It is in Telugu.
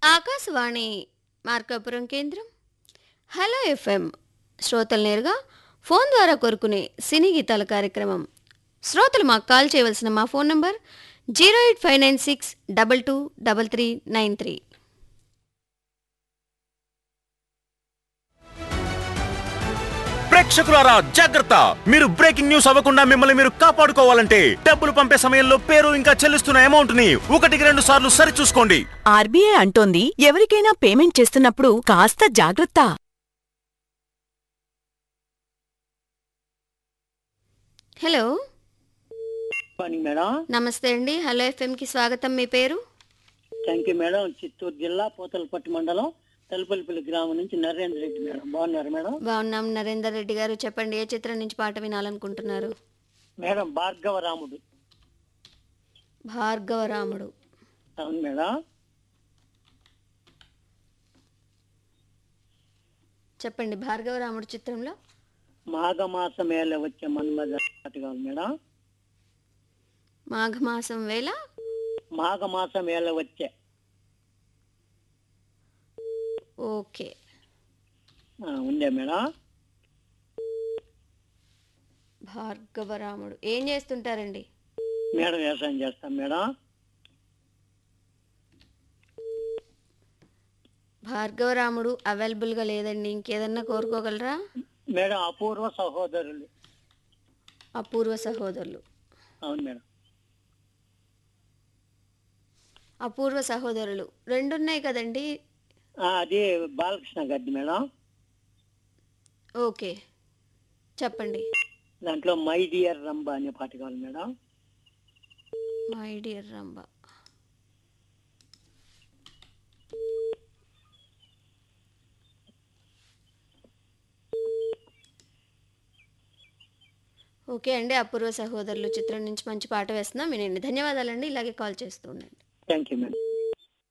ఆకాశవాణి మార్కాపురం కేంద్రం హలో ఎఫ్ఎం శ్రోతలు నేరుగా ఫోన్ ద్వారా కోరుకునే సినీ గీతాల కార్యక్రమం శ్రోతలు మాకు కాల్ చేయవలసిన మా phone number zero eight five nine six double two double three nine three ప్రేక్షకులారా జాగ్రత్త మీరు బ్రేకింగ్ న్యూస్ అవ్వకుండా మిమ్మల్ని మీరు కాపాడుకోవాలంటే డబ్బులు పంపే సమయంలో పేరు ఇంకా చెల్లిస్తున్న అమౌంట్ ని ఒకటికి రెండు సార్లు సరి చూసుకోండి ఆర్బీఐ అంటోంది ఎవరికైనా పేమెంట్ చేస్తున్నప్పుడు కాస్త జాగ్రత్త హలో మార్నింగ్ మేడం నమస్తే అండి హలో ఎఫ్ఎంకి స్వాగతం మీ పేరు థ్యాంక్ యూ మేడం చిత్తూరు జిల్లా పోతలపట్టు మండలం తలుపల్లిపల్లి గ్రామం నుంచి నరేంద్ర రెడ్డి మేడం బాగున్నారు మేడం బాగున్నాం నరేందర్ రెడ్డి గారు చెప్పండి ఏ చిత్రం నుంచి పాట వినాలనుకుంటున్నారు మేడం భార్గవ రాముడు భార్గవరాముడు అవును మేడం చెప్పండి భార్గవరాముడు చిత్రంలో మాఘమాసం వేళ వచ్చే మన్మద పాట కావాలి మేడం మాఘమాసం వేళ మాఘమాసం వేళ వచ్చే ఓకే ఆ, ఉందే మేడం భార్గవరాముడు ఏం చేస్తుంటారండి మేడం వ్యవసాయం చేస్తాం మేడం భార్గవరాముడు అవైలబుల్గా లేదండి ఇంకేదన్నా కోరుకోగలరా మేడం అపూర్వ సహోదరులు అపూర్వ సహోదరులు అవును మేడం అపూర్వ సహోదరులు రెండు ఉన్నాయి కదండి ఆ, అది బాలకృష్ణ గడ్డి మేడం ఓకే చెప్పండి దాంట్లో మై డియర్ రంబ అనే పాట కావాలి madam my dear Ramba okay అండి అపూర్వ సహోదరులు చిత్రం నుంచి మంచి పాట వేస్తున్నాం వినండి ధన్యవాదాలండి ఇలాగే కాల్ చేస్తూ ఉండండి థ్యాంక్ యూ మేడం